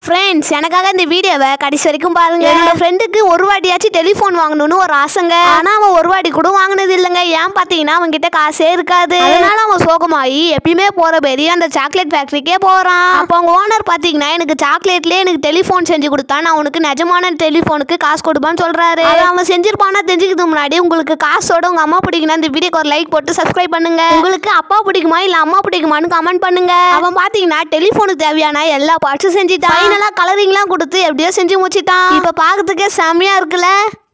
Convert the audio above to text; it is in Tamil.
ஃப்ரெண்ட்ஸ் எனக்காக இந்த வீடியோவை கடைசி வரைக்கும் பாருங்க என்னோட ஃப்ரெண்டுக்கு ஒரு வாட்டியாச்சும் டெலிஃபோன் வாங்கணும்னு ஒரு ஆசைங்க ஆனா அவன் ஒரு வாட்டி கூட வாங்கினது இல்லைங்க ஏன் பார்த்தீங்கன்னா அவன் கிட்ட காசே இருக்காது அதனால அவன் சோகமாயி எப்பயுமே போற பெரிய அந்த சாக்லேட் ஃபேக்டரிக்கே போறான் அப்போ அவங்க ஓனர் பார்த்தீங்கன்னா எனக்கு சாக்லேட்லயே எனக்கு டெலிஃபோன் செஞ்சு கொடுத்தா நான் உனக்கு நிஜமான டெலிஃபோனுக்கு காசு கொடுப்பான்னு சொல்றாரு அதை அவன் செஞ்சிருப்பானா தெரிஞ்சுக்கிறதுக்கு முன்னாடி உங்களுக்கு காசோட உங்க அம்மா பிடிக்குன்னா இந்த வீடியோக்கு ஒரு லைக் போட்டு சப்ஸ்கிரைப் பண்ணுங்க உங்களுக்கு அப்பா பிடிக்குமா இல்ல அம்மா பிடிக்குமான்னு கமெண்ட் பண்ணுங்க அவன் பாத்தீங்கன்னா டெலிஃபோனுக்கு தேவையான எல்லா பார்ட்ஸும் செஞ்சுட்டான் ஃபைனலா கலரிங்லாம் கொடுத்து எப்படியோ செஞ்சு முடிச்சிட்டான் இப்ப பாக்கிறதுக்கே செம்மையா இருக்குல்ல